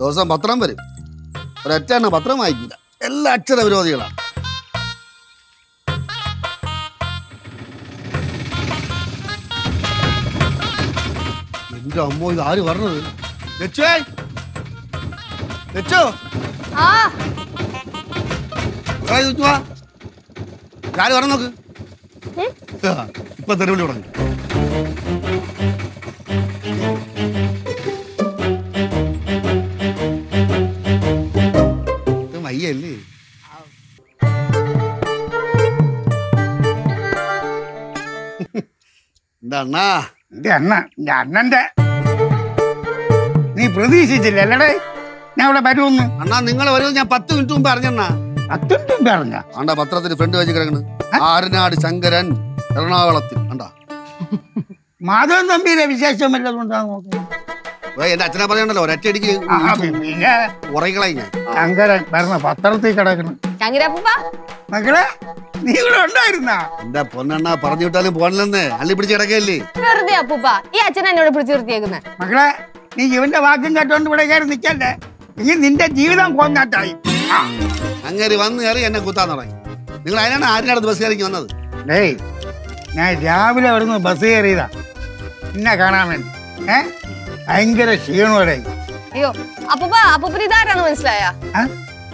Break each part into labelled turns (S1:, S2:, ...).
S1: ദിവസം പത്രം വരും ഒരൊറ്റ എണ്ണ പത്രം വായിക്കില്ല എല്ലാ അക്ഷര വിരോധികളാണ് എന്റെ അമ്മോ ഇത് ആര് പറഞ്ഞത് ലച്ചുവേ ലച്ചു
S2: ആ
S1: എടാ, ഇത് ഇങ്ങ് വാ. ആര് പറഞ്ഞു നോക്ക് ആ, ഇപ്പൊ തെരുവിളി തുടങ്ങി ഇത് വയ്യല്ലേ എന്താ അണ്ണാ
S3: എന്റെ അണ്ണ എന്റെ അണ്ണന്റെ നീ പ്രതീക്ഷിച്ചില്ല അല്ലടേ ഞാൻ ഇവിടെ വരുമെന്ന്
S1: അണ്ണാ നിങ്ങൾ വരുന്നത് ഞാൻ പത്ത് മിനിറ്റ് മുമ്പ് അറിഞ്ഞണ്ണാ
S3: അത്തുണ്ടും പറഞ്ഞ
S1: ആണ്ടാ പത്രത്തിന് ഫ്രണ്ട് വെച്ച് കിടക്കണ് ആരനാട് ശങ്കരൻ എറണാകുളത്തിൽ കണ്ടാ
S3: മാധവൻ തമ്പിയുടെ വിശേഷം വല്ലതുകൊണ്ടാണ് നോക്കുന്നത്
S1: ഏ, എന്റെ അച്ഛനെ പറയണ്ടല്ലോ ഒരൊറ്റയടിക്ക്
S3: ആ, പിന്നെ
S1: ഉറകളായി ഞാൻ
S3: ശങ്കരൻ വരുന്ന പത്രത്തിൽ കിടക്കണം
S2: ചങ്കിരപ്പൂപ്പ
S3: മക്കളെ നീ ഇവിടെ ഉണ്ടായിരുന്ന
S1: എന്റെ പൊന്നെണ്ണ പറഞ്ഞു വിട്ടാലും പോണില്ലെന്ന് അള്ളി പിടിച്ച് കിടക്കല്ലേ
S2: വെറുതെ അപ്പൂപ്പ ഈ അച്ഛൻ എന്നോട് പിടിച്ചു നിർത്തിയേക്കുന്നത്
S3: മക്കളെ നീ ഇവന്റെ വാക്കും കേട്ടോണ്ട് ഇവിടെ കയറി നിൽക്കല്ലേ ഇനി നിന്റെ ജീവിതം കൊന്നാട്ടായി ആ
S1: അങ്ങേര് വന്ന് കയറി എന്നെ കുത്താൻ തുടങ്ങി നിങ്ങൾ അതിനാണ് ആരിനടുത്ത് ബസ് കയറിക്ക് വന്നത്
S3: ഡേയ് ഞാൻ രാവിലെ അവിടുന്ന് ബസ് കയറിയതാ എന്നെ കാണാൻ വേണ്ടി ഏ ഭയങ്കര ക്ഷീണോടെ
S2: അയ്യോ അപ്പൂപ്പ അപ്പൂപ്പന് ഇതാരാണ് മനസ്സിലായ
S3: ആ?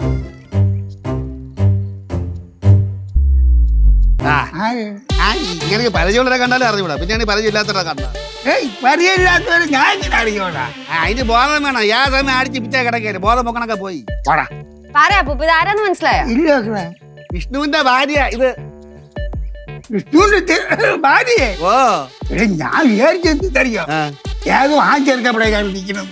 S1: ആ
S3: ആര്?
S1: ആ, ഇങ്ങനെ പരിചയമുള്ളവരെ കണ്ടാലേ അറിഞ്ഞൂടാ പിന്നെയാണ് ഈ പരിചയമില്ലാത്തവരെ കണ്ട
S3: ഏയ് പരിചയമില്ലാത്തവര് ഞാൻ ഇങ്ങനെ അറിയോടാ
S1: അതിന് ബോധം വേണം യാ സമയം അടിച്ച് പിറ്റേ കിടക്കല്ലേ ബോധം പൊക്കണൊക്കെ പോയി
S3: പോടാ
S2: പറ അപ്പൂപ്പ ഇതാരാന്ന് മനസ്സിലായ
S3: ഇല്ല മക്കളെ
S1: വിഷ്ണുവിന്റെ ഭാര്യ ഇത്
S3: വിഷ്ണുവിന്റെ തെ- ഭാര്യയെ
S1: ഓ
S3: എടേ, ഞാൻ വിചാരിച്ചെന്ത് തരിക
S1: ആ,
S3: ഏതോ ആ ചെറുക്കപ്പടേക്കാണ് നിൽക്കുന്നത്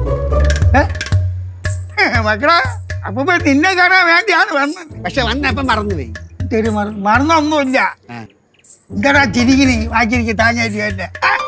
S3: ഏ? മക്കളെ അപ്പൊ നിന്നെ കാണാൻ വേണ്ടിയാണ് വന്നത്
S1: പക്ഷെ വന്നപ്പം മറന്നുപോയി
S3: തെരു മറ മറന്നൊന്നുമില്ല
S1: ആ.
S3: എന്താടാ ചിരിക്കിനി വാച്ചിരിക്ക് താഞ്ഞായിരിക്കല്ലേ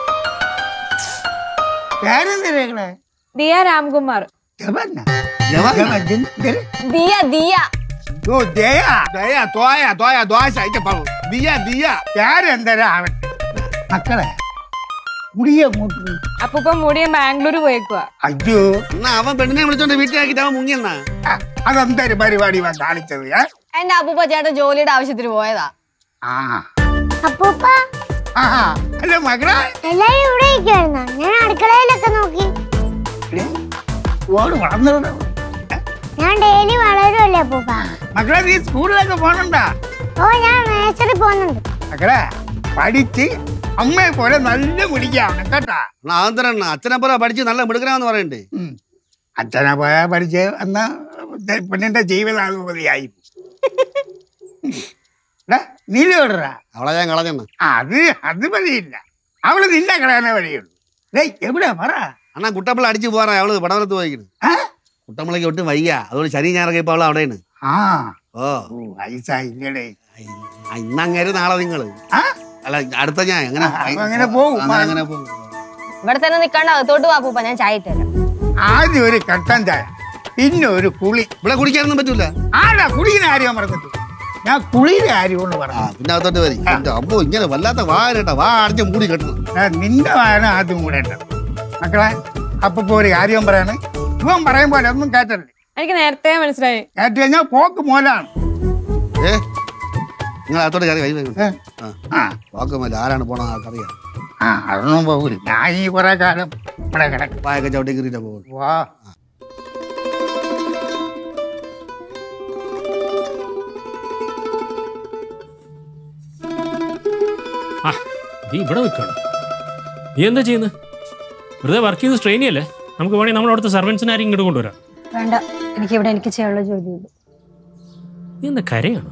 S3: പേരെന്തിനേക്കളെ
S4: ദിയ രാംകുമാർ
S3: ജവന്ന
S1: ജവന്ന?
S3: ജവൻ, ജൻ- ജൻ-
S2: ദിയ ദിയ
S3: ഓ ജയ
S1: ദയ, തോയ തോയ ദോശ അതിന്റെ പ- ദിയ ദിയ
S3: പേരെന്തരാ ആവട്ടെ മക്കളെ മുടിയ മൂട്ട്
S4: അപ്പൂപ്പ മുടിയ ബാംഗ്ലൂർ പോയേക്കുവാ
S3: അയ്യോ
S1: എന്നാ അവൻ പെണ്ണിനെ വിളിച്ചോണ്ട് വീട്ടിലാക്കിട്ട് അവൻ മുങ്ങിയെന്നാ
S3: ആ, അതെന്തൊരു പരിപാടി ഇവൻ കാണിച്ചത് ഏ
S2: എന്റെ അപ്പൂപ്പ ചേട്ടൻ ജോലിയുടെ ആവശ്യത്തിന് പോയതാ
S3: ആ
S5: അപ്പൂപ്പ
S3: ആ അല്ല മകളെ
S5: എല്ലാരും ഇവിടെ ഇരിക്കുവായിരുന്നോ ഞാൻ അടുക്കളയിലൊക്കെ നോക്കി
S3: എടേ, ഓട് വളർന്നു
S5: ഞാൻ ഡെയിലി വളരുമല്ലേ അപ്പൂപ്പ
S3: മക്കളെ നീ സ്കൂളിലൊക്കെ പോണണ്ടാ
S5: ഓ ഞാൻ മേച്ചറി പോകുന്നുണ്ട്
S3: മക്കളെ പഠിച്ച് അമ്മയെ പോലെ നല്ല മുടിക്കാവണം കേട്ടാ
S1: എന്നാ അവൻ തന്നെ അച്ഛനെ പോലെ പഠിച്ച് നല്ല മിടുക്കനാന്ന് പറയണ്ടേ
S3: ഉം. അച്ഛനെ പോയാ പഠിച്ച് എന്നാ ദേ പെണ്ണിന്റെ ജീവിതാനുമതിയായി നീല വിടറാ
S1: അവളെ ഞാൻ കളഞ്ഞെണ്ണ
S3: അത് അത് വഴിയില്ല അവള് നിന്നെ കളയാനേ വഴിയുള്ളൂ ഡേയ് എവിടെ പറ
S1: അണ്ണാ കുട്ടപ്പിള്ള അടിച്ചു പോറാ അവള് പടവലത്ത് പോയിക്കണ്
S3: ആ?
S1: കുട്ടമ്പിളക്ക് ഒട്ടും വയ്യ അതുകൊണ്ട് ശനി ഞായറൊക്കെ ഇപ്പൊ അവള് അവിടെയാണ്
S3: ആ
S1: ഓ
S3: ഓ വയസ്സായില്ലേ
S1: ആ, ഇന്നങ്ങേര് നാളെ നിങ്ങള്
S3: ആ
S1: അല്ല അടുത്ത ഞാൻ അങ്ങനെ
S3: ആ, അപ്പൊ അങ്ങനെ പോവും.
S1: അങ്ങനെ അങ്ങനെ പോകും
S2: ഇവിടെ തന്നെ നിക്കാണ്ട് അകത്തോട്ട് വാ അപ്പൂപ്പ ഞാൻ ചായ ഇട്ടുതരാം
S3: ആദ്യം ഒരു കട്ടൻ ചായ പിന്നെ ഒരു കുളി
S1: ഇവിടെ കുടിക്കാനൊന്നും പറ്റൂല
S3: ആടാ കുളിയുടെ കാര്യം പറഞ്ഞിട്ട് ഞാൻ കുളിയുടെ കാര്യം കൊണ്ട്
S1: ആ
S3: പറഞ്ഞു
S1: പിന്നെ അകത്തോട്ട് വരി എന്റെ അമ്മോ ഇങ്ങനെ വല്ലാത്ത വാരട്ട വാ അടച്ച് മൂടി കെട്ടണം
S3: ഞാൻ നിന്റെ വായന ആദ്യം കൂടേണ്ടത് മക്കളെ അപ്പൊ ഒരു കാര്യം പറയാണ് ഇവൻ പറയും പോലെ ഒന്നും കേട്ടല്ലേ
S4: എനിക്ക് നേരത്തെ മനസ്സിലായി
S3: കേട്ട് കഴിഞ്ഞാൽ പോക്ക് മോലാണ്
S1: ഏ നിങ്ങൾ അകത്തോട്ട് കയറി കൈ വെക്കണം
S3: ഏ?
S1: ആ
S3: ആ
S1: വാക്കുമല്ല ആരാണ് പോണ ആൾക്കറിയാം
S3: ആ അതൊന്നും പോകില്ല ഞാൻ ഈ കുറെ കാലം ഇവിടെ കിടക്കും
S1: വായൊക്കെ ചവിട്ടി കീറിയിട്ടാ പോകും
S3: വാ
S6: ആ നീ ഇവിടെ നിൽക്കണം നീ എന്താ ചെയ്യുന്നത് വെറുതെ വർക്ക് ചെയ്ത് സ്ട്രെയിൻ ചെയ്യല്ലേ നമുക്ക് വേണമെങ്കിൽ നമ്മുടെ അവിടുത്തെ സർവൻസിനെ ആരും ഇങ്ങോട്ട് കൊണ്ടുവരാം
S7: വേണ്ട എനിക്ക് ഇവിടെ എനിക്ക് ചെയ്യാനുള്ള ജോലിയുള്ളൂ
S6: നീ എന്താ കരയാണോ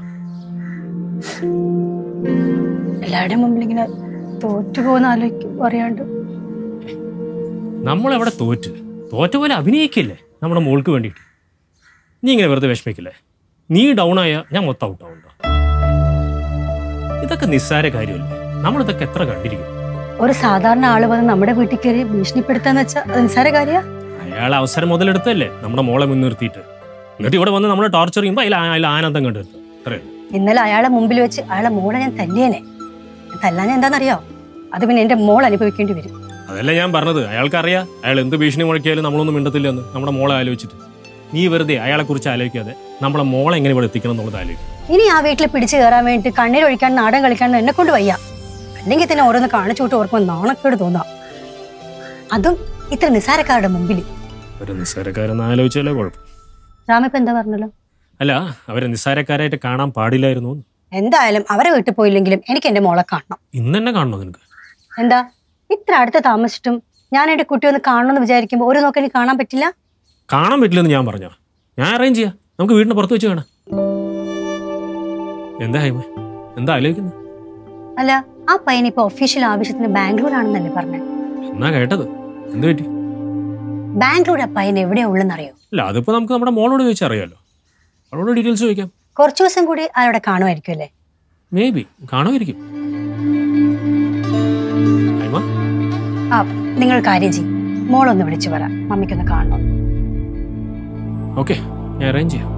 S7: എല്ലാവരുടെയും മുമ്പിൽ ഇങ്ങനെ തോറ്റു പോകുന്ന ആലോചിക്കും അറിയാണ്ട്
S6: നമ്മളെവിടെ തോറ്റ് തോറ്റ പോലെ അഭിനയിക്കില്ലേ നമ്മുടെ മോൾക്ക് വേണ്ടിയിട്ട് നീ ഇങ്ങനെ വെറുതെ വിഷമിക്കില്ലേ നീ ഡൗൺ ആയ ഞാൻ മൊത്തം ഔട്ട് ആവുണ്ടോ ഇതൊക്കെ നിസ്സാര കാര്യമല്ലേ നമ്മളിതൊക്കെ എത്ര കണ്ടിരിക്കും
S7: ഒരു സാധാരണ ആള് വന്ന് നമ്മുടെ വീട്ടിൽ കയറി ഭീഷണിപ്പെടുത്താന്ന് വെച്ചാൽ അത് നിസ്സാര കാര്യ
S6: അയാൾ അവസരം മുതലെടുത്തല്ലേ നമ്മുടെ മോളെ മുൻനിർത്തിയിട്ട് എന്നിട്ട് ഇവിടെ വന്ന് നമ്മളെ ടോർച്ചർ ചെയ്യുമ്പോൾ അതിൽ അതിൽ ആനന്ദം കണ്ടെത്തും അത്രേ
S7: ഇന്നലെ അയാളെ മുമ്പിൽ വെച്ച് അയാളെ മോളെ ഞാൻ തല്ലിയേനെ ഞാൻ തല്ലാൻ എന്താണെന്നറിയോ അത് പിന്നെ എന്റെ മോൾ അനുഭവിക്കേണ്ടി വരും
S6: അതല്ല ഞാൻ പറഞ്ഞത് അയാൾക്കറിയാം അയാൾ എന്ത് ഭീഷണി മുഴക്കിയാലും നമ്മളൊന്നും മിണ്ടത്തില്ലെന്ന് നമ്മുടെ മോളെ ആലോചിച്ചിട്ട് നീ വെറുതെ അയാളെ കുറിച്ച് ആലോചിക്കാതെ നമ്മളെ മോളെ എങ്ങനെ ഇവിടെ എത്തിക്കണം എന്നുള്ളത് ആലോചിക്കും
S7: ഇനി ആ വീട്ടിൽ പിടിച്ചു കയറാൻ വേണ്ടി കണ്ണീരൊഴിക്കാൻ നാടൻ കളിക്കാൻ എന്നെ കൊണ്ട് വയ്യ അല്ലെങ്കിൽ തന്നെ ഓരോന്ന് കാണിച്ചു വിട്ട് ഓർക്കുമ്പോൾ നാണക്കേട് തോന്നാം അതും ഇത്ര നിസാരക്കാരുടെ മുമ്പിൽ
S6: ഒരു നിസ്സാരക്കാരെന്ന് ആലോചിച്ചാലേ കുഴപ്പം
S7: രാമിപ്പ എന്താ പറഞ്ഞല്ലോ
S6: അല്ല അവരെ നിസ്സാരക്കാരായിട്ട് കാണാൻ പാടില്ലായിരുന്നു എന്ന്.
S7: എന്തായാലും അവരെ വീട്ടിൽ പോയില്ലെങ്കിലും എനിക്ക് എന്റെ മോളെ കാണണം
S6: ഇന്ന് തന്നെ കാണണോ നിനക്ക്
S7: എന്താ ഇത്ര അടുത്ത് താമസിച്ചിട്ടും ഞാൻ എന്റെ കുട്ടി ഒന്ന് കാണണമെന്ന് വിചാരിക്കുമ്പോൾ ഒരു നോക്കി എനിക്ക് കാണാൻ പറ്റില്ല
S6: കാണാൻ പറ്റില്ലെന്ന് ഞാൻ പറഞ്ഞോ ഞാൻ അറേഞ്ച് ചെയ്യാം നമുക്ക് വീടിന് പുറത്ത് വെച്ച് കാണാം എന്താ ഹൈമ എന്താ ആലോചിക്കുന്നത്
S7: അല്ല ആ പയ്യൻ ഇപ്പൊ ഒഫീഷ്യൽ ആവശ്യത്തിന് ബാംഗ്ലൂരാണെന്നല്ലേ പറഞ്ഞത്
S6: എന്നാ കേട്ടത് എന്ത് പറ്റി
S7: ബാംഗ്ലൂർ ആ പയ്യൻ എവിടെയാ ഉള്ളെന്നറിയോ
S6: അല്ല അതിപ്പോ നമുക്ക് നമ്മുടെ മോളോട് ചോദിച്ചാൽ അറിയാലോ അവളോട് ഡീറ്റെയിൽസ് ചോദിക്കാം
S7: കുറച്ചു ദിവസം കൂടി അവിടെ കാണുമായിരിക്കും അല്ലേ
S6: മേ ബി കാണുമായിരിക്കും ഹൈമ
S7: ആ നിങ്ങൾ കാര്യം ചെയ്യും മോളൊന്ന് വിളിച്ചു പറ മമ്മിക്കൊന്ന് കാണണം
S6: ഓക്കെ ഞാൻ അറേഞ്ച് ചെയ്യാം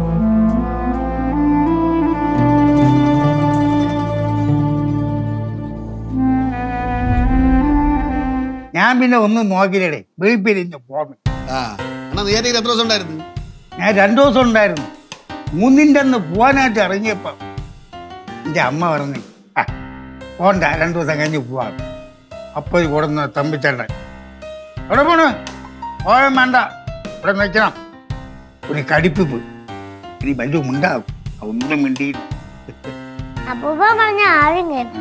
S3: ഞാൻ പിന്നെ ഒന്നും നോക്കിയില്ലേ വെളുപ്പിരിഞ്ഞ് പോന്നു
S1: ആ എന്നാ നീ എത്ര ദിവസം ഉണ്ടായിരുന്നു
S3: ഞാൻ രണ്ടു ദിവസം ഉണ്ടായിരുന്നു മൂന്നിൻ്റെ അന്ന് പോകാനായിട്ട് ഇറങ്ങിയപ്പം എൻ്റെ അമ്മ പറഞ്ഞു ആ പോണ്ട രണ്ടു ദിവസം കഴിഞ്ഞ് പോവാം അപ്പോൾ കൊടുന്ന തമ്പിച്ചേട്ടൻ എവിടെ പോണു പോയാൻ വേണ്ട ഇവിടെ നിൽക്കണം ഒരു കടിപ്പിപ്പ് ഇനി വലിയ ഉണ്ടാകും ഒന്നും മിണ്ടിയില്ല
S5: അപ്പൂപ്പ പറഞ്ഞ ആരും കേട്ടു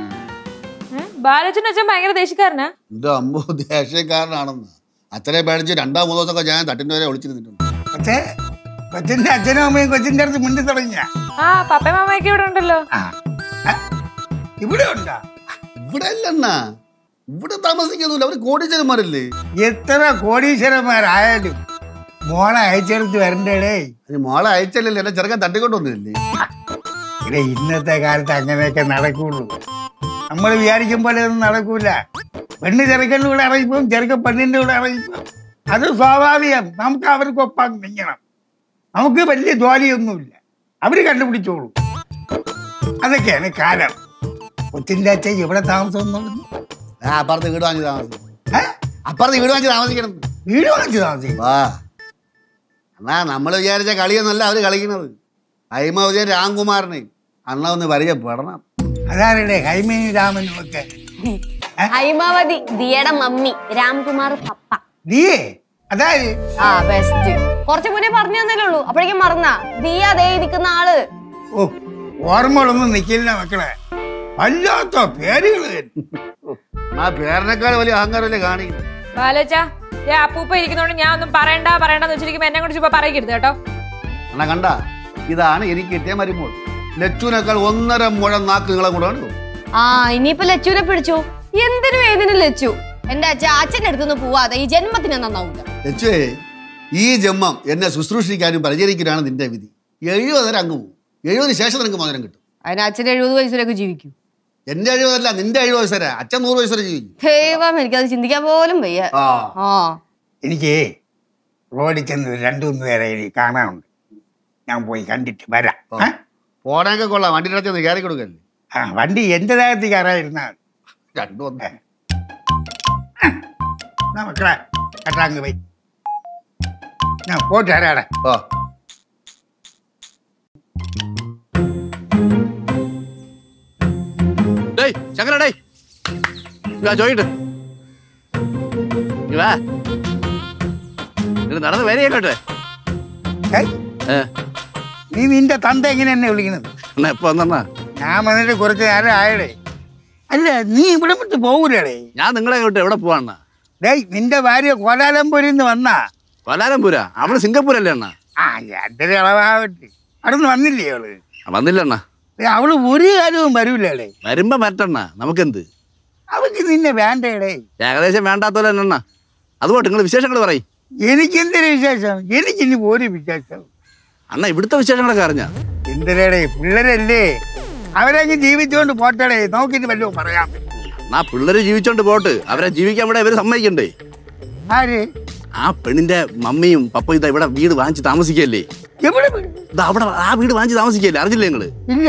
S4: ബാലച്ചൻ അച്ഛൻ ഭയങ്കര ദേഷ്യക്കാരനാ
S1: എന്റെ അമ്മ ദേഷ്യക്കാരനാണെന്ന് അച്ഛനെ പേടിച്ച് രണ്ടാം മൂന്ന് ദിവസമൊക്കെ ഞാൻ തട്ടിന്റെ വരെ ഒളിച്ചിരുന്നിട്ടുണ്ട്
S3: പക്ഷേ കൊച്ചിൻ്റെ അച്ഛനും അമ്മയും കൊച്ചിൻ്റെ അടുത്ത് മിണ്ടി തുടങ്ങിയ
S4: ആ പപ്പയും മാമയൊക്കെ ഇവിടെ ഉണ്ടല്ലോ
S3: ആ ആ, ഇവിടെ ഉണ്ടാ
S1: ഇവിടെ അല്ലെന്നാ ഇവിടെ താമസിക്കുന്നില്ല അവര് കോടീശ്വരന്മാരല്ലേ
S3: എത്ര കോടീശ്വരന്മാരായാലും മോളെ അയച്ചെടുത്ത് വരണ്ടേടേ
S1: അതിന് മോളെ അയച്ചല്ലേ എന്നെ ചെറുക്കൻ തട്ടിക്കൊണ്ടൊന്നുമില്ലേ
S3: ഇവിടെ ഇന്നത്തെ കാലത്ത് അങ്ങനെയൊക്കെ നടക്കുള്ളൂ നമ്മൾ വിചാരിക്കും പോലെ ഒന്നും നടക്കൂല പെണ്ണ് ചെറുക്കൻ്റെ കൂടെ ഇറങ്ങിപ്പോവും ചെറുക്കൻ പെണ്ണിൻ്റെ കൂടെ ഇറങ്ങിപ്പോവും അത് സ്വാഭാവികം നമുക്ക് അവർക്കൊപ്പം നിൽക്കണം നമുക്ക് വലിയ ജോലിയൊന്നുമില്ല അവർ കണ്ടുപിടിച്ചോളൂ അതൊക്കെയാണ് കാലം കൊച്ചിൻ്റെ അച്ഛൻ ഇവിടെ താമസം
S1: ആ അപ്പുറത്ത് വീട് വാങ്ങി താമസിക്കും അപ്പുറത്ത് വീട് വാങ്ങി താമസിക്കണം
S3: വീട് വാങ്ങിച്ച് താമസിക്കും
S1: വാ എന്നാ നമ്മൾ വിചാരിച്ച കളിയൊന്നല്ല അവര് കളിക്കുന്നത് ഹൈമ വിജയൻ രാംകുമാറിനെ അണ്ണ ഒന്ന് പരിചയപ്പെടണം
S3: അതാരുടെ ഹൈമേനി രാമനും ഒക്കെ
S2: ഹൈമാവതി ദിയയുടെ മമ്മി രാംകുമാർ പപ്പ
S3: നീയേ അതായത്
S2: ആ ബെസ്റ്റ് കുറച്ചു മുന്നേ പറഞ്ഞു തന്നല്ലേ ഉള്ളൂ അപ്പോഴേക്കും മറന്നാ ദിയ അതേ ഇരിക്കുന്ന ആള്
S3: ഓ ഓർമ്മകളൊന്നും നിൽക്കില്ല മക്കളെ വല്ലാത്ത പേരുകൾ
S1: ആ പേരിനേക്കാൾ വലിയ അഹങ്കാരമല്ലേ കാണിക്കുന്നത്
S4: ബാലച്ച ഏ അപ്പൂപ്പ ഇരിക്കുന്നോണ്ട് ഞാൻ ഒന്നും പറയണ്ട പറയണ്ടെന്ന് വെച്ചിരിക്കുമ്പോ എന്നെ കുറിച്ച് ഇപ്പൊ പറയരുത് കേട്ടോ
S1: അണ്ണ കണ്ട ഇതാണ് എനിക്ക് കിട്ടിയ മരുമോൾ ലച്ചുവിനേക്കാൾ ഒന്നര മുഴം നാക്ക് നിങ്ങളെ കൂടാണ്
S2: ആ ഇനിയിപ്പൊ ലച്ചുവിനെ പിടിച്ചു എന്തിനും ഏതിനും ലച്ചു എന്റെ അച്ഛൻ അച്ഛൻ്റെ അടുത്തൊന്നും പോവാതെ ഈ ജന്മത്തിന് നന്നാവൂല
S1: ലച്ചുവേ ഈ ജന്മം എന്നെ ശുശ്രൂഷിക്കാനും പരിചരിക്കാനാണ് നിന്റെ വിധി എഴുപതര അങ്ങ് പോകും എഴുപതിന് ശേഷം നിനക്ക് മോചനം കിട്ടും
S2: അതിന് അച്ഛൻ എഴുപത് വയസ്സിലൊക്കെ ജീവിക്കും
S1: എന്റെ എഴുപതല്ല നിന്റെ എഴുപത് വയസ്സര അച്ഛൻ നൂറ് വയസ്സര ജീവിക്കും
S2: ദൈവം എനിക്കത് ചിന്തിക്കാൻ പോലും വയ്യ
S1: ആ
S2: ആ
S3: എനിക്ക് റോഡിൽ ചെന്ന് ഒരു രണ്ടു മൂന്ന് പേരെ ഇനി കാണാനുണ്ട് ഞാൻ പോയി കണ്ടിട്ട് വരാം ഏ?
S1: പോടാനൊക്കെ കൊള്ളാം വണ്ടിയുടെ അടുത്ത് കയറി കൊടുക്കല്ലേ
S3: ആ വണ്ടി എന്റെ ദേഹത്ത് കയറായിരുന്നാൽ
S1: രണ്ടും ഒന്ന്
S3: മക്കളെ കട്ടാങ്ക് പോയി ഞാൻ പോയിട്ട് വരാടെ
S1: ആ
S8: ഡേയ് ശങ്കര ഡേയ് ഇങ്ങ് വാ ചോദിട്ട് ഇങ്ങ് വാ ഇത് നടന്ന് വരെയല്ലോട്ടെ
S3: ഏയ്,
S8: ഏ
S3: നീ നിന്റെ തന്ത എങ്ങനെ എന്നെ വിളിക്കണത്
S8: എന്നാ എപ്പോ വന്നെന്നാ
S3: ഞാൻ വന്നിട്ട് കുറച്ച് നേരം ആയടേ അല്ല നീ ഇവിടെ വിട്ട് പോകൂലേ
S8: ഞാൻ നിങ്ങളെ കേട്ട് എവിടെ പോവാണ്ണ
S3: ഡേയ് നിന്റെ ഭാര്യ കോലാലംപൂരിൽ നിന്ന് വന്നാ
S8: കൊലാലംപൂരാ അവള് സിംഗപ്പൂരല്ലേ അണ്ണ
S3: ആ എൻ്റെ ഒരു ഇളവാവട്ടെ അവിടെ നിന്ന് വന്നില്ലേ അവള്
S8: വന്നില്ല അണ്ണ
S3: ഡേയ്, അവള് ഒരു കാര്യവും വരൂലേ
S8: വരുമ്പോ മറ്റണ്ണ നമുക്കെന്ത്
S3: അവൾക്ക് നിന്നെ വേണ്ടേടേ
S8: ഏകദേശം വേണ്ടാത്തോലെ അണ്ണ അതുപോട്ട് നിങ്ങൾ വിശേഷങ്ങൾ പറയും
S3: എനിക്കെന്തൊരു വിശേഷം എനിക്കിനി ഒരു വിശേഷം
S8: അണ്ണ ഇവിടുത്തെ വിശേഷങ്ങളൊക്കെ അറിഞ്ഞ
S3: എന്തിനേടേ പിള്ളേരല്ലേ അവരങ്ങ് ജീവിച്ചുകൊണ്ട് പോട്ടടേ നോക്കിട്ട് വല്ലതും പറയാം
S8: എന്നാ പിള്ളേര് ജീവിച്ചോണ്ട് പോട്ട് അവരെ ജീവിക്കാൻ ഇവിടെ ഇവര് സമ്മതിക്കണ്ടേ
S3: ആര്
S8: ആ പെണ്ണിന്റെ മമ്മിയും പപ്പയും ഇതാ ഇവിടെ വീട് വാങ്ങിച്ച് താമസിക്കല്ലേ
S3: എവിടെ വീട്?
S8: ഇതാ അവിടെ ആ വീട് വാങ്ങിച്ച് താമസിക്കല്ലേ അറിഞ്ഞില്ലേ നിങ്ങള്
S3: ഇല്ല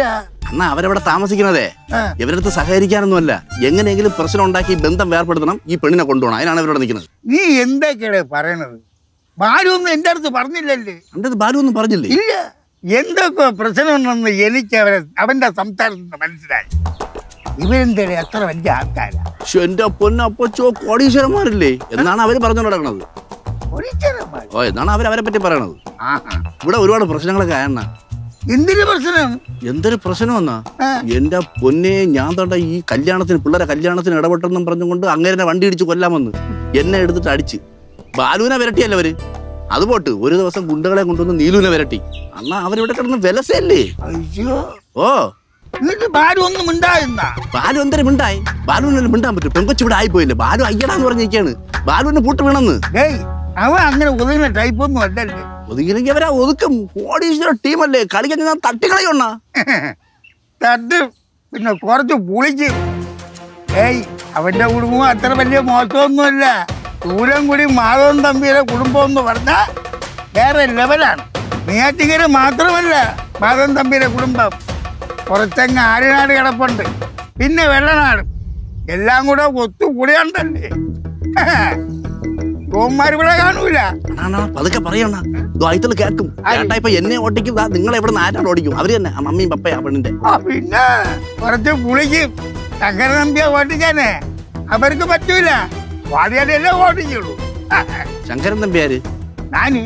S8: അണ്ണാ അവരവിടെ താമസിക്കുന്നതേ
S3: ആ.
S8: ഇവരടുത്ത് സഹകരിക്കാനൊന്നുമല്ല എങ്ങനെയെങ്കിലും പ്രശ്നം ഉണ്ടാക്കി ബന്ധം വേർപ്പെടുത്തണം ഈ പെണ്ണിനെ കൊണ്ടുപോകണം അതിനാണ് ഇവരോട് നിൽക്കുന്നത്
S3: നീ എന്തൊക്കെയാണ് പറയണത് ബാലു ഒന്നും എൻ്റെ അടുത്ത് പറഞ്ഞില്ലല്ലേ
S8: എൻ്റെ അടുത്ത് ബാലു ഒന്നും പറഞ്ഞില്ലേ
S3: ഇല്ല എന്തൊക്കെ പ്രശ്നമുണ്ടെന്ന് എനിക്ക് അവരെ അവന്റെ സംസാരത്തിൽ നിന്ന് മനസ്സിലായി ഇവരെന്തേ അത്ര വലിയ ആൾക്കാരാ
S8: ശ്ശോ, എന്റെ പൊന്നപ്പച്ചോ കോടീശ്വരന്മാരില്ലേ എന്നാണ് അവര് പറഞ്ഞു നടക്കുന്നത്
S3: ഒരിക്കലും
S8: ഓ എന്നാണ് അവർ അവരെ പറ്റി പറയണത്
S3: ആഹാ
S8: ഇവിടെ ഒരുപാട് പ്രശ്നങ്ങളൊക്കെ ആയണ്ണ
S3: എന്തിനു പ്രശ്നം
S8: എന്തൊരു പ്രശ്നമെന്നാ
S3: ആ.
S8: എന്റെ പൊന്നെ ഞാൻ തൊണ്ട ഈ കല്യാണത്തിന് പിള്ളേരെ കല്യാണത്തിന് ഇടപെട്ടെന്നും പറഞ്ഞുകൊണ്ട് അങ്ങനെ വണ്ടി ഇടിച്ച് കൊല്ലാമെന്ന് എന്നെ എടുത്തിട്ട് അടിച്ച് ബാലുവിനെ വിരട്ടിയല്ല അവര് അത് പോട്ട് ഒരു ദിവസം ഗുണ്ടകളെ കൊണ്ടുവന്ന് നീലുവിനെ വിരട്ടി അന്നാ അവരിവിടെ കിടന്ന് വിലസല്ലേ
S3: അയ്യോ
S8: ഓ
S3: എന്നിട്ട് ബാലു ഒന്നും ഉണ്ടായിരുന്ന
S8: ബാലു എന്തൊരു മിണ്ടായി ബാലുവിനെ മിണ്ടാൻ പറ്റും പെങ്കൊച്ചു ഇവിടെ ആയിപ്പോയില്ലേ ബാലു അയ്യടാന്ന് പറഞ്ഞിരിക്കാണ് ബാലുവിനെ പൂട്ട് വീണെന്ന്
S3: ഡേയ് അവൻ അങ്ങനെ ഒതുങ്ങുന്ന ടൈപ്പ് ഒന്നും അല്ലല്ലേ
S8: ഒതുങ്ങില്ലെങ്കിൽ അവരാ ഒതുക്കും കോടീശ്വര ടീമല്ലേ കളിക്കാൻ ഞാൻ തട്ടിക്കളയണ്ണ
S3: തട്ട് പിന്നെ കുറച്ച് പുളിച്ച് ഏയ് അവന്റെ കുടുംബം അത്ര വലിയ മോശമൊന്നുമല്ല ദൂരം കൂടി മാധവൻ തമ്പിയുടെ കുടുംബം എന്ന് പറഞ്ഞാൽ വേറെ ലെവലാണ് നെയ്യാറ്റിങ്കര മാത്രമല്ല മാധവൻ തമ്പിയുടെ കുടുംബം കുറച്ചങ്ങ് ആര്യനാട് കിടപ്പുണ്ട് പിന്നെ വെള്ളനാട് എല്ലാം കൂടെ ഒത്തുകൂടിയുണ്ടല്ലേ തോന്മാർ ഇവിടെ കാണൂല
S8: ആണാ പതുക്കെ പറയണ ദ്വൈത്തൽ കേൾക്കും ചേട്ടാ ഇപ്പൊ എന്നെ ഓടിക്കും ദാ നിങ്ങളെ ഇവിടെ നിന്ന് ആരാണ് ഓടിക്കും അവര് തന്നെ ആ മമ്മിയും പപ്പയാ പെണ്ണിന്റെ
S3: ആ പിന്നെ കുറച്ച് പുളിക്കും ശങ്കര നമ്പിയെ ഓട്ടിക്കാനേ അവർക്ക് പറ്റൂല വാടിയാലല്ലേ ഓട്ടിക്കുള്ളൂ
S8: ശങ്കരൻ തമ്പിയാര്
S3: ഞാന്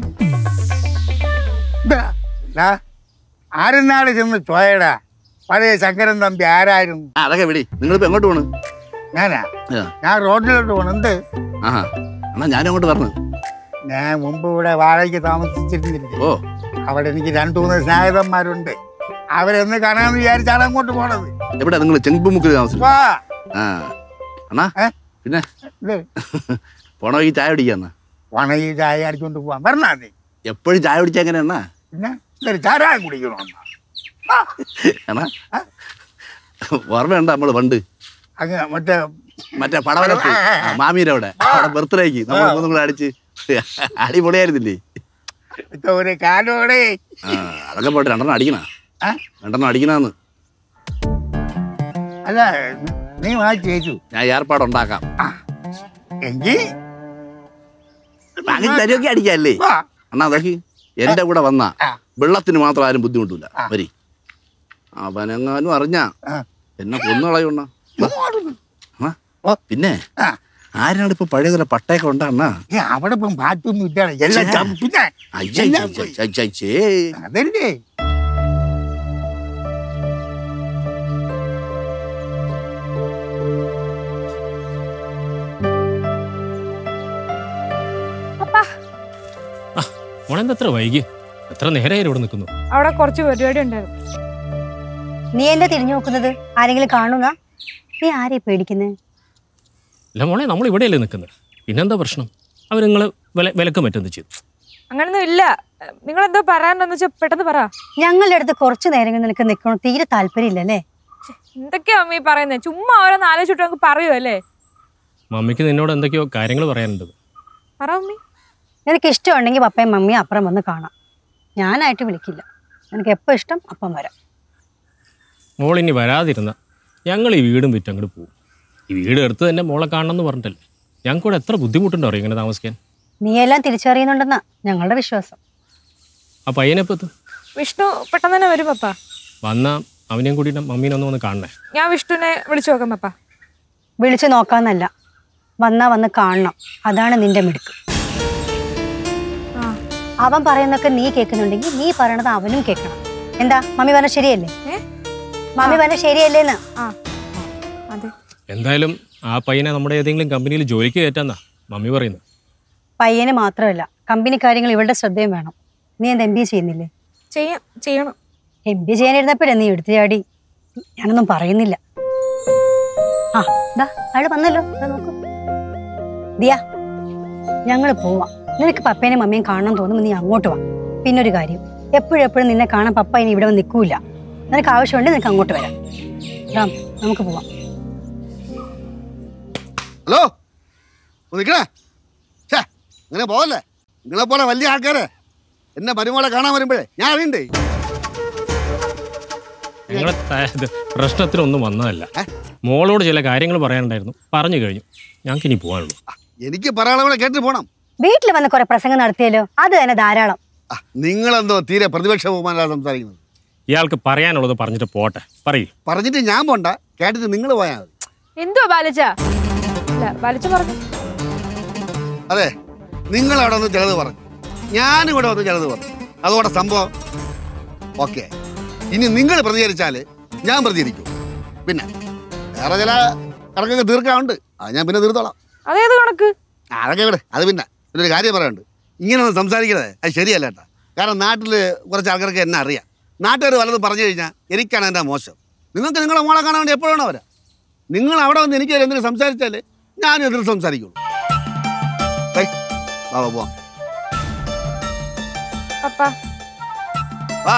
S3: ഇതാ, ദാ, ആരെന്നാട് ചെന്ന് ചോയടാ പഴയ ശങ്കരൻ തമ്പി ആരായിരുന്നു
S8: ആ അതൊക്കെ വിടി നിങ്ങളിപ്പോ എങ്ങോട്ട് പോണ്
S3: ഞാനാ
S8: ആ,
S3: ഞാൻ റോഡിലോട്ട് പോണം എന്ത്
S8: ആഹാ എന്നാ ഞാനും അങ്ങോട്ട് പറഞ്ഞു
S3: ഞാൻ മുമ്പ് ഇവിടെ വാടകയ്ക്ക് താമസിച്ചിരുന്നില്ലേ
S8: ഓ
S3: അവിടെ എനിക്ക് രണ്ടു മൂന്ന് സ്നേഹിതന്മാരുണ്ട് അവരെന്ന് കാണാന്ന് വിചാരിച്ചാണ് അങ്ങോട്ട് പോണത്
S8: എവിടെ നിങ്ങൾ ചെങ്കുമുക്കിൽ താമസിക്കും
S3: വാ
S8: ആ അണ്ണാ
S3: ഏ?
S8: പിന്നെ
S3: ഇത്
S8: പോണ ഈ ചായ കുടിക്കാന്ന
S3: വണയി ചായ അടിച്ചോണ്ട് പോവാൻ പറഞ്ഞാ നീ
S8: എപ്പോഴും ചായ കുടിച്ചാ എങ്ങനെയാ
S3: പിന്നെ ഇതൊരു ചാരായം കുടിക്കണമെന്നാ
S8: അണ്ണാ ഓർമ്മയുണ്ട നമ്മള് പണ്ട്
S3: അങ്ങ് മറ്റേ
S8: മറ്റേ പടവലത്ത് ആ, മാമീരെ അവിടെ അവിടെ ബർത്ത്ഡേക്ക് നമ്മൾ മൂന്നും കൂടെ അടിച്ച് അടിപൊളിയായിരുന്നില്ലേ
S3: ഇപ്പൊ ഒരു കാലോടെ
S8: ആ അതൊക്കെ പോട്ടെ രണ്ടെണ്ണം അടിക്കണ
S3: ആ?
S8: രണ്ടെണ്ണം അടിക്കണമെന്ന്
S3: അല്ല നീ വാങ്ങിച്ചു ചേച്ചു
S8: ഞാൻ ഏർപ്പാടുണ്ടാക്കാം
S3: എങ്കിൽ
S8: വാങ്ങി തരുമൊക്കെ അടിക്കാല്ലേ
S3: വാ
S8: അണ്ണാ അതൊക്കെ എന്റെ കൂടെ വന്ന
S3: ആ.
S8: വെള്ളത്തിന് മാത്രം ആരും ബുദ്ധിമുട്ടില്ല
S3: ആ.
S8: വരി അവനെങ്ങാനും അറിഞ്ഞ
S3: ആ.
S8: എന്നെ കൊന്നുകളയുണ്ണ
S3: ഓ.
S8: പിന്നെ
S3: ആ.
S8: ആരാണ് ഇപ്പൊ പഴയതുപോലെ പട്ടയൊക്കെ ഉണ്ടാ അണ്ണാ
S3: ഏ, അവിടെ ഇപ്പം പാറ്റൊന്നും ഇല്ല എല്ലാം
S8: ഛേ.
S3: ചം- പിന്നെ
S8: അയ്യേ,
S3: എല്ലാം
S8: അയ്യേ,
S3: പോയി.
S8: അയ്യേ, അയ്യേ.
S3: അതല്ലേ
S6: മോളെന്താ എത്ര വൈകി എത്ര നേരമായി ഇവിടെ നിൽക്കുന്നു
S4: അവിടെ കുറച്ച് പരിപാടി ഉണ്ടായിരുന്നു
S7: നീ എന്താ തിരിഞ്ഞു നോക്കുന്നത് ആരെങ്കിലും കാണുക നീ ആരെ പേടിക്കുന്നത്
S6: അല്ല മോളെ നമ്മൾ ഇവിടെയല്ലേ നിൽക്കുന്നത് പിന്നെന്താ പ്രശ്നം അവർ നിങ്ങൾ വില വിലക്ക് മറ്റെന്ത് ചെയ്തു
S4: അങ്ങനൊന്നും ഇല്ല നിങ്ങൾ എന്തോ പറയാനുണ്ടെന്ന് വെച്ചാൽ പെട്ടെന്ന് പറ
S7: ഞങ്ങളുടെ അടുത്ത് കുറച്ച് നേരം നിനക്ക് നിൽക്കണം തീരെ താല്പര്യമില്ലല്ലേ
S4: എന്തൊക്കെയാ അമ്മ ഈ പറയുന്നത് ചുമ്മാ ഓരോന്ന് ആലോചിച്ചിട്ട് നമുക്ക് പറയുമല്ലേ
S6: മമ്മിക്ക് നിന്നോട് എന്തൊക്കെയോ കാര്യങ്ങൾ പറയാനുണ്ട്
S4: പറ അമ്മി
S7: നിനക്ക് ഇഷ്ടമുണ്ടെങ്കിൽ പപ്പയും മമ്മിയും അപ്പുറം വന്ന് കാണാം ഞാനായിട്ട് വിളിക്കില്ല നിനക്ക് എപ്പോൾ ഇഷ്ടം അപ്പം വരാം
S6: മോൾ ഇനി വരാതിരുന്ന ഞങ്ങൾ ഈ വീടും വിറ്റ് അങ്ങോട്ട് പോകും ഈ വീട് എടുത്ത് തന്നെ മോളെ കാണണം എന്ന് പറഞ്ഞിട്ടല്ലേ ഞങ്ങൾക്കൂടെ എത്ര ബുദ്ധിമുട്ടുണ്ടോ അറിയോ ഇങ്ങനെ താമസിക്കാൻ
S7: നീ എല്ലാം തിരിച്ചറിയുന്നുണ്ടെന്നാ ഞങ്ങളുടെ വിശ്വാസം
S6: ആ പയ്യനെ ഇപ്പം എത്തും
S4: വിഷ്ണു പെട്ടെന്ന് തന്നെ വരും പപ്പ
S6: വന്ന അവനെയും കൂട്ടിയിട്ട് മമ്മീനെ ഒന്ന് വന്ന് കാണണേ
S4: ഞാൻ വിഷ്ണുവിനെ വിളിച്ചു നോക്കാം പപ്പ
S7: വിളിച്ചു നോക്കാന്നല്ല വന്നാ വന്ന് കാണണം അതാണ് നിന്റെ മിടുക്ക്
S4: ആ
S7: അവൻ പറയുന്നൊക്കെ നീ കേൾക്കുന്നുണ്ടെങ്കിൽ നീ പറയണത് അവനും കേൾക്കണം എന്താ മമ്മി പറഞ്ഞ ശരിയല്ലേ
S4: ഏ?
S7: മമ്മി പറഞ്ഞ ശരിയല്ലേന്ന്
S4: ആ അതെ
S6: എന്തായാലും ആ പയ്യനെ നമ്മുടെ ഏതെങ്കിലും കമ്പനിയിൽ ജോലിക്ക് കയറ്റാന്നാ മമ്മി പറയുന്നത്
S7: പയ്യന് മാത്രമല്ല കമ്പനി കാര്യങ്ങൾ ഇവളുടെ ശ്രദ്ധയും വേണം നീ എന്താ എം ബി ചെയ്യുന്നില്ലേ
S4: ചെയ്യാം ചെയ്യണം
S7: എം ബി ചെയ്യാനിരുന്നപ്പോഴേ നീ എടുത്തു ചാടി ഞാനൊന്നും പറയുന്നില്ല ആ ദാ അയാൾ വന്നല്ലോ ദാ നോക്കൂ ദിയ ഞങ്ങൾ പോവാം നിനക്ക് പപ്പേനെ മമ്മിയും കാണാൻ തോന്നുമ്പോൾ നീ അങ്ങോട്ട് വാ പിന്നൊരു കാര്യം എപ്പോഴും എപ്പോഴും നിന്നെ കാണാൻ പപ്പ ഇനി ഇവിടെ വന്ന് നിൽക്കൂല നിനക്ക് ആവശ്യമുണ്ടെങ്കിൽ നിനക്ക് അങ്ങോട്ട് വരാം റാം നമുക്ക് പോവാം
S1: ഹലോ നിൽക്കണേ ഛേ അങ്ങനെ പോവല്ലേ നിങ്ങളെ പോലെ വലിയ ആൾക്കാരെ എന്നെ മരുമോളെ കാണാൻ വരുമ്പോഴേ ഞാൻ അറിയണ്ടേ
S6: നിങ്ങളുടെ ത- ഇത് പ്രശ്നത്തിലൊന്നും വന്നതല്ല മോളോട് ചില കാര്യങ്ങൾ പറയാനുണ്ടായിരുന്നു പറഞ്ഞു കഴിഞ്ഞു ഞങ്ങൾക്ക് ഇനി പോകാനുള്ളൂ
S1: എനിക്ക് പറയാനുള്ള കേട്ടിട്ട് പോണം
S7: വീട്ടിൽ വന്ന് കുറെ പ്രസംഗം നടത്തിയല്ലോ അത് തന്നെ ധാരാളം
S1: ആ, നിങ്ങളെന്തോ തീരെ പ്രതിപക്ഷ ബഹുമാനമാണ് സംസാരിക്കുന്നത്
S6: ഇയാൾക്ക് പറയാനുള്ളത് പറഞ്ഞിട്ട് പോട്ടെ പറയൂ
S1: പറഞ്ഞിട്ട് ഞാൻ പോണ്ട കേട്ടിട്ട് നിങ്ങൾ പോയാൽ മതി
S4: എന്തുവാ ബാലച്ച അല്ല ബാലച്ച പറഞ്ഞു
S1: അതെ നിങ്ങൾ അവിടെ ഒന്ന് ചിലത് പറഞ്ഞു ഞാനും ഇവിടെ വന്ന് ചിലത് പറഞ്ഞു അതോടെ സംഭവം ഓക്കെ ഇനി നിങ്ങൾ പ്രതികരിച്ചാൽ ഞാൻ പ്രതികരിക്കും പിന്നെ വേറെ ചില കണക്കൊക്കെ തീർക്കാനുണ്ട് അത് ഞാൻ പിന്നെ തീർത്തോളാം
S4: അതേത് കണക്ക്
S1: ആ, അതൊക്കെ ഇവിടെ അത് പിന്നെ പിന്നെ ഒരു കാര്യം പറയാനുണ്ട് ഇങ്ങനെ ഒന്ന് സംസാരിക്കണത് അത് ശരിയല്ല കേട്ടോ കാരണം നാട്ടിൽ കുറച്ച് ആൾക്കാർക്ക് എന്നെ അറിയാം നാട്ടുകാർ വല്ലതും പറഞ്ഞു കഴിഞ്ഞാൽ എനിക്കാണ് എൻ്റെ മോശം നിങ്ങൾക്ക് നിങ്ങളെ മോളെ കാണാൻ വേണ്ടി എപ്പോഴാണോ വരാം നിങ്ങൾ അവിടെ വന്ന് എനിക്ക് എന്തെങ്കിലും സംസാരിച്ചാൽ ഞാനും എതിർ സംസാരിക്കുള്ളൂ ഏയ്, വാ വാ, പോവാം
S4: പപ്പ
S1: വാ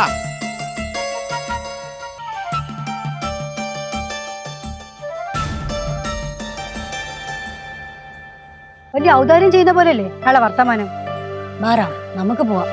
S7: വലിയ ഔദാര്യം ചെയ്യുന്ന പോലെയല്ലേ അയാളെ വർത്തമാനം മാറാ നമുക്ക് പോവാം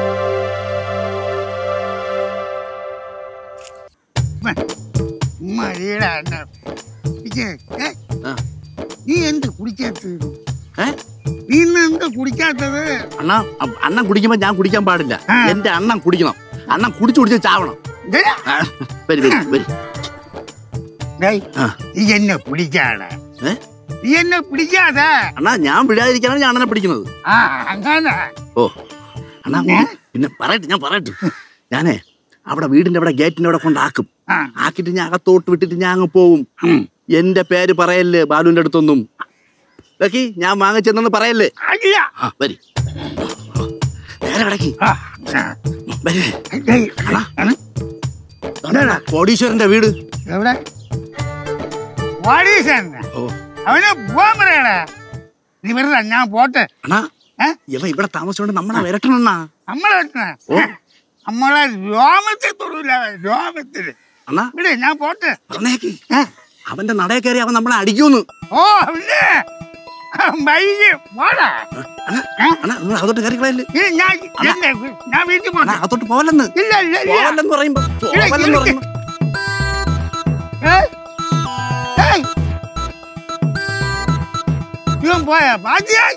S3: മഴയുടെ അണ്ണ ഇയ്യ്, ഏ?
S8: ആ.
S3: നീ എന്ത് കുടിക്കാത്തത്
S8: ഏ?
S3: നീ ഇന്ന് എന്താ കുടിക്കാത്തത്
S8: അണ്ണ അ- അണ്ണൻ കുടിക്കുമ്പോ ഞാൻ കുടിക്കാൻ പാടില്ല
S3: ആ.
S8: എന്റെ അണ്ണൻ കുടിക്കണം അണ്ണൻ കുടിച്ചു കുടിച്ച് ചാവണം
S3: ദേ,
S8: ആ, വരി വരി വരി
S3: ഡേയ്,
S8: ആ.
S3: നീ എന്നെ പിടിക്കാണ്
S8: ഏ?
S3: നീ എന്നെ പിടിക്കാതെ
S8: അണ്ണാ ഞാൻ വിടാതിരിക്കാനാണ് ഞാൻ അണ്ണനെ പിടിക്കുന്നത്
S3: ആ അങ്ങനെ
S8: ഓ അണ്ണാ പിന്നെ പറയട്ടെ ഞാൻ പറയട്ടെ ഞാനേ അവിടെ വീടിന്റെ അവിടെ ഗേറ്റിന്റെ അവിടെ കൊണ്ടാക്കും
S3: ആ.
S8: ആക്കിയിട്ട് ഞാൻ അകത്തോട്ട് വിട്ടിട്ട് ഞാൻ അങ്ങ് പോവും എന്റെ പേര് പറയല്ലേ ബാലുവിന്റെ അടുത്തൊന്നും ലക്കി ഞാൻ വാങ്ങിച്ചെന്നു പറയല്ലേ
S3: അല്ല
S8: ആ വരി നേരെ കിടക്കി
S3: ആ, ആ.
S8: വരി
S3: ഡേയ്, ആണ്? എന്താടാ?
S8: കോടീശ്വരന്റെ വീട്
S3: എവിടെ വാടീശൻ
S8: ഓ
S3: അവനെ പോവാൻ പറയണേ നീ വെറുതെ ഞാൻ പോട്ടെ
S8: അണ്ണാ
S3: ഏ?
S8: ഇവ ഇവിടെ താമസിച്ചോണ്ട് നമ്മളെ വരട്ടണണ്ണാ
S3: നമ്മളെ വെട്ടണേ
S8: ഓ.
S3: നമ്മളെ രോമത്തിൽ തൊടൂല രോമത്തില്
S8: അണ്ണാ
S3: ഇവിടെ ഞാൻ പോട്ടെ
S8: പറഞ്ഞേക്ക്
S3: ഏ?
S8: അവന്റെ നടയെ കയറി അവൻ നമ്മളെ അടിക്കൂന്ന്
S3: ഓ അവനെ വൈകി പോടാ
S8: അണ്ണാ നിങ്ങൾ അകത്തോട്ട് കയറി കളയല്ലേ
S3: ഇത് ഞാൻ എന്നെ ഞാൻ വീട്ടിൽ
S8: അണ്ണാ
S3: പോട്ടെ
S8: അകത്തോട്ട് പോവല്ലെന്ന്
S3: ഇല്ല ഇല്ല ഇല്ല
S8: പോവല്ലെന്ന് പറയുമ്പോ
S3: ഇല്ല,
S8: പോവല്ലെന്ന്
S3: ഇല്ല.
S8: പറയുമ്പോ
S3: ഏയ്, ഏയ്. ഇവൻ പോയാ ബാധ്യായി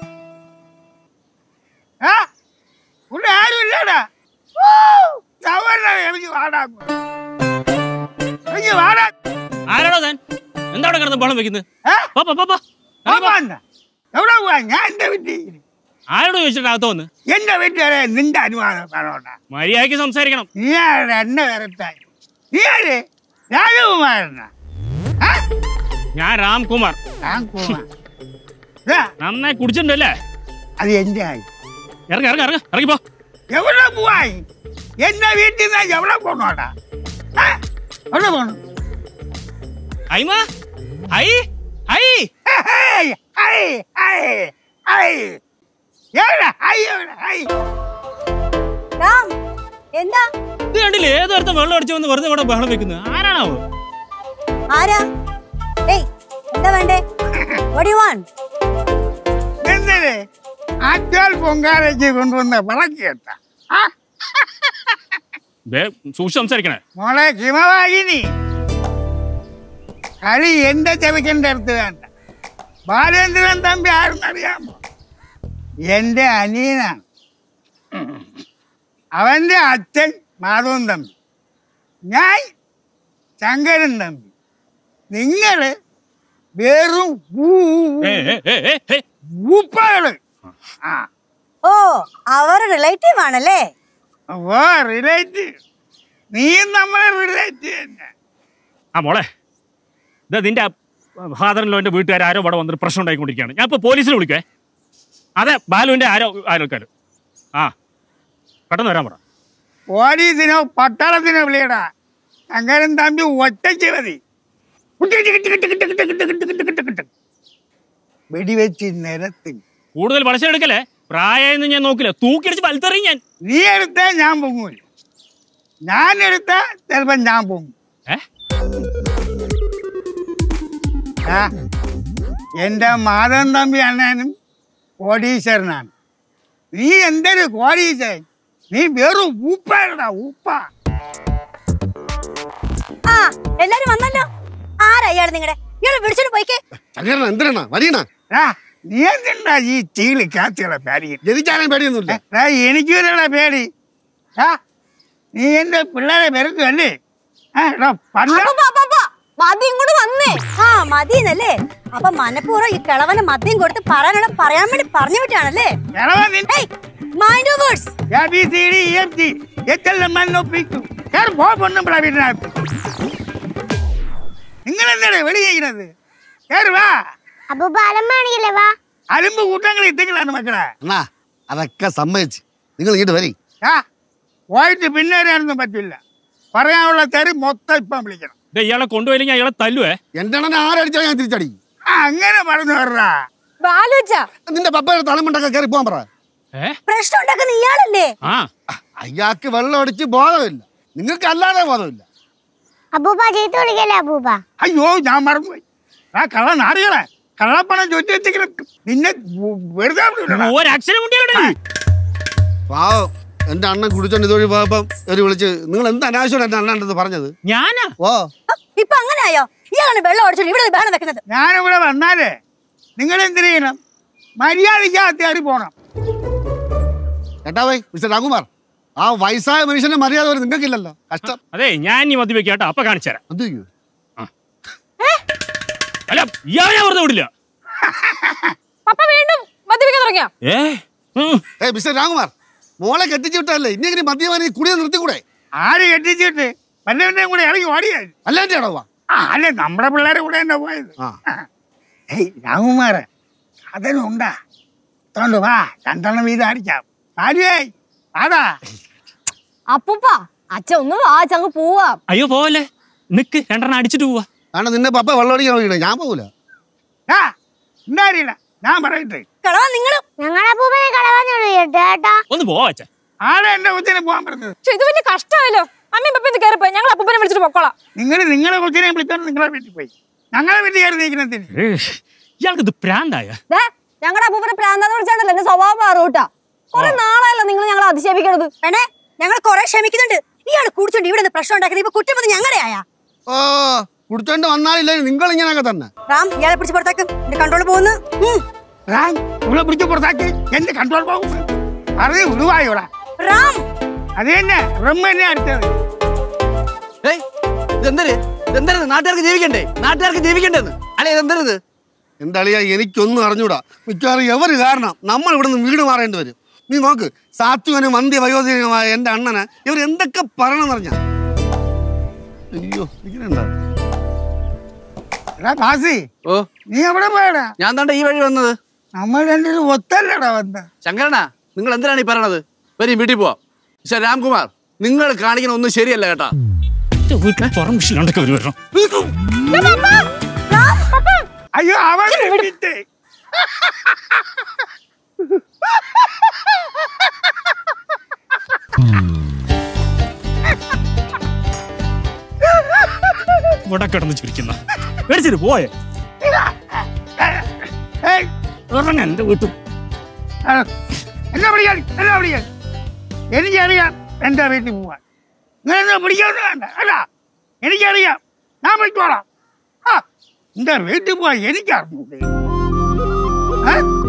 S3: ഏ ഇവിടെ ആരും ഇല്ലടാ ചവറ എനിക്ക് വാടാ എനിക്ക് വാടാ
S6: ആരാടോ താൻ എന്താണ് കിടന്ന് ബഹളം വെക്കുന്നത്
S3: ഏ?
S6: പോ, പോ, പോ, പോ. ഇറങ്ങി പോ.
S3: പോവാണ്ട. എവിടെ പോവാ ഞാൻ എന്റെ വീട്ടിൽ
S6: ആരോട് ചോദിച്ചിട്ട് അകത്ത് വന്ന്
S3: എന്റെ വീട്ടിൽ വരെ നിന്റെ അനുവാദം പറയണ്ട
S6: മര്യാദയ്ക്ക് സംസാരിക്കണം
S3: നീ ആരുടെ എന്നെ വരട്ടായി നീ ആര് രാജകുമാരനാ ആ?
S6: ഞാൻ രാംകുമാർ
S3: രാജകുമാർ. ഇതാ,
S6: നന്നായി കുടിച്ചിട്ടുണ്ടല്ലേ
S3: അത് എന്റെ ആയി
S6: ഇറങ്ങി ഇറങ്ങി ഇറങ്ങി ഇറങ്ങി പോ
S3: എവിടെ പോവായി എന്റെ വീട്ടിൽ നിന്ന് എവിടെ പോണോടാ ആ? എവിടെ പോണം
S6: ഐമ ഐ ഐ
S3: ഹേയ്, ഹൈ, ഹൈ, ഹൈ. എവിടെ? ഹൈ, എവിടെ? ഹൈ.
S7: രാം എന്താ
S6: ഇത് കണ്ടില്ലേ ഏതൊരുത്ത വെള്ളം അടിച്ചു വന്ന് വെറുതെ ഇവിടെ ബഹളം വെക്കുന്നത് ആരാണാവോ
S7: ആരാ ഏയ് എന്താ വേണ്ടേ what do you want
S3: എന്തിന് ആറ്റാൽ പൊങ്കാലയ്ക്ക് കൊണ്ടുവന്ന വിളക്ക് കേട്ട
S6: ദേ, സൂക്ഷിച്ച് സംസാരിക്കണേ
S3: മോളെ ഹിമവാഹിനി കളി എന്റെ ചെവിക്കൻ്റെ അടുത്ത് വേണ്ട ബാലേന്ദ്രൻ തമ്പി ആരെന്നറിയാമോ എന്റെ അനിയനാണ് അവന്റെ അച്ഛൻ മാധവൻ തമ്പി ഞാൻ ശങ്കരൻ തമ്പി നിങ്ങള് വെറും
S6: ഏ, ഏ, ഏ, ഏ, ഏ.
S3: ഉപ്പകള് ആ
S7: ഓ അവർ റിലേറ്റീവ് ആണല്ലേ
S3: ഓ റിലേറ്റ് നീയും നമ്മളെ റിലേറ്റ് തന്നെ
S6: ആ മോളെ ഇതാ നിന്റെ ഫാദറിലോ എന്റെ വീട്ടുകാർ ആരോ ഇവിടെ വന്നിട്ട് പ്രശ്നം ഉണ്ടായിക്കൊണ്ടിരിക്കുകയാണ് ഞാൻ ഇപ്പൊ പോലീസിനെ വിളിക്കേ അതെ ബാലുവിന്റെ ആരോ ആൾക്കാർ ആ പെട്ടെന്ന് വരാൻ പറ
S3: പോലീസിനോ പട്ടാളത്തിനോ വിളിയടാ ശങ്കരൻ തമ്പി ഒറ്റയ്ക്ക് മതി വെടിവെച്ച് നിരത്തി
S6: കൂടുതൽ പഴശ്ശ എടുക്കല്ലേ പ്രായമൊന്നും ഞാൻ നോക്കില്ല തൂക്കിയടിച്ച് വലുത്തെറിയും ഞാൻ
S3: നീ എടുത്താ ഞാൻ പൊങ്ങൂല ഞാൻ എടുത്താ ചിലപ്പോ ഞാൻ പൊങ്ങും
S6: ഏ
S3: ആ എന്റെ മാധവൻ തമ്പി അണ്ണനും കോടീശ്വരനാണ് നീ എന്തൊരു കോടീശ്വരൻ നീ വെറും ഉപ്പടാ ഉപ്പ
S7: ആ എല്ലാരും വന്നല്ലോ ആരാ ഇയാള് നിങ്ങളുടെ ഇയാള് വിളിച്ചോണ്ട് പോയിക്കേ
S1: ചങ്ങേരണ എന്തിനാ വരീണ
S3: ആ, നീ എന്തിനാ ഈ ചീളി കാച്ചുകളെ പേടിക്കുന്നത്
S1: എനിക്കാരും പേടിയൊന്നുമില്ല
S3: ഏ, എനിക്ക് വരെയുള്ള പേടി ആ നീ എന്റെ പിള്ളേരെ വെറുക്കല്ലേ ആ എടാ പണ്ട
S2: അപ്പൂപ്പ, അപ്പൂപ്പ, മതി ഇങ്ങോട്ട് വന്നേ
S7: ആ മതിയെന്നല്ലേ അപ്പൊ മനഃപൂർവ്വം ഈ കിളവന് മദ്യം കൊടുത്ത് പറയാനുള്ള പറയാൻ വേണ്ടി പറഞ്ഞു വിട്ടാണല്ലേ
S3: കിളവൻ നിന്നെ
S7: mind your words
S3: A, B, C, D, E, F, G. എച്ചെല്ലാം മണ്ണൊപ്പിക്കും കേറി പോ പൊണ്ണുമ്പളാ വീട്ടിനകത്ത് നിങ്ങൾ എന്താണ് വെളി ചെയ്യുന്നത് കേറി വാ
S5: അപ്പൂപ്പ അലമ്പാണെങ്കിലേ വാ
S3: അലുമ്പ് കൂട്ടങ്ങൾ ഇട്ടെങ്കിലാണ് മക്കളെ
S1: അണ്ണാ അതൊക്കെ സമ്മതിച്ച് നിങ്ങൾ ഇങ്ങോട്ട് വരി
S3: ആ പോയിട്ട് പിന്നെ വരാനൊന്നും പറ്റില്ല പറയാനുള്ള തെറി മൊത്തം ഇപ്പം വിളിക്കണം
S6: ദേ ഇയാളെ കൊണ്ടുപോയില്ലെങ്കിൽ അയാളെ തല്ലുവേ
S1: എന്റെ അണ്ണനെ ആരടിച്ചാൽ ഞാൻ തിരിച്ചടിക്കും
S3: ആ അങ്ങനെ പറഞ്ഞു വരാ
S4: ബാലുച്ച
S1: നിന്റെ പപ്പയുടെ തലമുണ്ടൊക്കെ കയറി പോകാൻ പറ
S6: ഏ
S7: പ്രശ്നം ഉണ്ടാക്കുന്ന ഇയാളല്ലേ
S6: ആ
S1: അയാൾക്ക് വെള്ളം അടിച്ച് ബോധമില്ല നിങ്ങൾക്ക് അല്ലാതെ ബോധമില്ല
S5: അപ്പൂപ്പ ചീത്ത വിളിക്കല്ലേ അപ്പൂപ്പ
S3: അയ്യോ ഞാൻ മറന്നുപോയി ആ കള്ള നാടുകളെ കള്ളപ്പണം ചൊറ്റി വെച്ചെങ്കിലും നിന്നെ വെ- വെറുതെ വിടൂലടാ.
S6: ഒരക്ഷരം കൊണ്ടിയാലേ
S1: പാവം എന്റെ അണ്ണൻ കുടിച്ചോണ്ട് ഇതുവഴി പോയപ്പം ഒരു വിളിച്ച് നിങ്ങൾ എന്ത് അനാവശ്യമാണ് എന്റെ അണ്ണൻ്റെ പറഞ്ഞത്
S6: ഞാനാ
S1: ഓ
S7: ഇപ്പൊ അങ്ങനെ ആയോ ഇയാളാണ് വെള്ളം അടിച്ചോണ്ട് ഇവിടെ ബഹളം വെക്കുന്നത്
S3: ഞാനിവിടെ വന്നാലേ നിങ്ങൾ എന്തിനു ചെയ്യണം മര്യാദയ്ക്ക് അത്യാറി പോണം
S1: കേട്ടാ പോയി മിസ്റ്റർ രാംകുമാർ ആ വയസ്സായ മനുഷ്യന്റെ മര്യാദ വരെ നിങ്ങൾക്കില്ലല്ലോ കഷ്ടം
S6: അതെ ഞാൻ ഇനി മദ്യപിക്കാം കേട്ടോ അപ്പൊ കാണിച്ചു തരാം
S1: അത് ചെയ്യൂ.
S6: അല്ല ഇയാളെ ഞാൻ വെറുതെ വിടില്ല
S4: പപ്പ വീണ്ടും മദ്യപിക്കാൻ തുടങ്ങിയോ
S6: ഏ ഉം.
S1: ഏ മിസ്റ്റർ രാംകുമാർ മോളെ കെട്ടിച്ചു വിട്ടല്ലേ ഇനി എങ്ങനെ മദ്യപാനി കുടിയെ നിർത്തിക്കൂടെ
S3: ആര് കെട്ടിച്ചിട്ട് വല്ലവന്റെയും കൂടെ ഇറങ്ങി ഓടിയാൽ
S1: അല്ലാണ്ട് ആണോ
S3: ആ അല്ലേ നമ്മുടെ പിള്ളേരെ കൂടെ തന്നെ പോയത്
S1: ആ
S3: ഏയ് രാമകുമാര അതിനുണ്ടാ തോണ്ട് വാ രണ്ടെണ്ണം വീതം അടിക്കാം ആര്യേ ആടാ
S2: അപ്പൂപ്പ അച്ഛൻ ഒന്ന് വാ ചങ്ങ് പോവാം
S6: അയ്യോ പോവല്ലേ നിക്ക് രണ്ടെണ്ണം അടിച്ചിട്ട് പോവാ
S1: കാരണം നിന്നെ പപ്പ വെള്ളം അടിക്കാൻ നോക്കിയിട്ട് ഞാൻ പോകൂല
S3: ആ ഉണ്ടായില്ല ഞാൻ പറയട്ടെ
S7: കിളവൻ നിങ്ങളും
S5: ഞങ്ങളുടെ അപ്പൂപ്പനെ കളവാഞ്ഞോളൂ കേട്ടോ
S6: ഒന്ന് പോവാ അച്ഛൻ
S3: ആടെ എന്റെ കൊച്ചിനെ പോകാൻ പറഞ്ഞത്
S4: പക്ഷെ ഇത് വലിയ കഷ്ടമായല്ലോ അമ്മയും പപ്പയും കയറി പോയി ഞങ്ങൾ അപ്പൂപ്പനെ വിളിച്ചിട്ട് പൊക്കോളാം
S3: നിങ്ങൾ നിങ്ങളെ കൊച്ചിനെ വിളിച്ചോണ്ട് നിങ്ങളെ വീട്ടിൽ പോയി ഞങ്ങളെ വീട്ടിൽ കയറി നീക്കുന്നതിന്
S6: ഏ, ഇയാൾക്ക് ഇത് പ്രാന്തായ
S2: ദേ ഞങ്ങളുടെ അപ്പൂപ്പനെ പ്രാന്താന്ന് വിളിച്ചാണ്ടല്ലോ എന്റെ സ്വഭാവം മാറൂട്ടാ കുറെ നാളായല്ലോ നിങ്ങൾ ഞങ്ങളെ അധിക്ഷേപിക്കണത്
S7: വേണേ ഞങ്ങൾ കുറെ ക്ഷമിക്കുന്നുണ്ട് ഇയാൾ കുടിച്ചോണ്ട് ഇവിടെ നിന്ന് പ്രശ്നം ഉണ്ടാക്കുന്നത് ഇപ്പൊ കുറ്റം ഞങ്ങളുടെ ആയാ
S1: ഓ കുടിച്ചോണ്ട് വന്നാലില്ലേ നിങ്ങൾ ഇങ്ങനെയൊക്കെ തന്നെ
S7: റാം ഇയാളെ പിടിച്ച് പുറത്താക്കും എന്റെ കൺട്രോൾ പോകുന്നു ഉം.
S3: റാം ഇവിടെ പിടിച്ച് പുറത്താക്കി എന്റെ കൺട്രോൾ പോകും അറിയ ഉടുവായോടാ
S7: റാം
S3: അത് തന്നെ റമ്മ തന്നെ അടുത്തത്
S8: ഏയ് ഇതെന്തര് ഇതെന്തരത് നാട്ടുകാർക്ക് ജീവിക്കണ്ടേ നാട്ടുകാർക്ക് ജീവിക്കണ്ടേന്ന് അല്ലെ ഇതെന്തരത്
S1: എന്താ അളിയാ എനിക്കൊന്നും അറിഞ്ഞൂടാ മിക്കവാറും എവര് കാരണം നമ്മൾ ഇവിടെ നിന്ന് വീട് മാറേണ്ടി വരും നീ നോക്ക് സാത്വികനും വന്ധ്യ വയോധികനുമായ എന്റെ അണ്ണന് ഇവർ എന്തൊക്കെ പറയണമെന്ന് അറിഞ്ഞ അയ്യോ ഇങ്ങനെയുണ്ടോ
S3: എടാ കാസി
S8: ഓ
S3: നീ എവിടെ പോയടാ
S8: ഞാൻ താണ്ട ഈ വഴി വന്നത്
S3: നമ്മൾ രണ്ടും ഒത്തല്ലടാ വന്ന
S8: ശങ്കരനാ നിങ്ങൾ എന്തിനാണ് ഈ പറയണത് വരും വീട്ടിൽ പോവാം പക്ഷെ രാംകുമാർ നിങ്ങൾ കാണിക്കുന്ന ഒന്നും ശരിയല്ല കേട്ടാ
S6: എന്റെ വീട്ടിൽ പറമ്പിഷിലുണ്ടൊക്കെ ഒരു വരണം
S3: അയ്യോ അവൻ വിട്ട്.
S6: ഇവിടെ കിടന്ന് ചിരിക്കുന്ന മേടിച്ചിട്ട് പോയേ
S3: ഏയ്,
S6: ഇറങ്ങ എന്റെ വീട്ടിൽ
S3: ആ, എന്നെ വിളിക്കാൻ എന്നെ വിളിക്കാൻ എനിക്കറിയാം എന്റെ വീട്ടിൽ പോവാൻ ഇങ്ങനെ പിടിക്കാന്ന് വേണ്ട അല്ല എനിക്കറിയാം ഞാൻ പോയിക്കോളാം ആ എന്റെ വീട്ടിൽ പോവാൻ എനിക്കറിഞ്ഞൂടെ ഏ?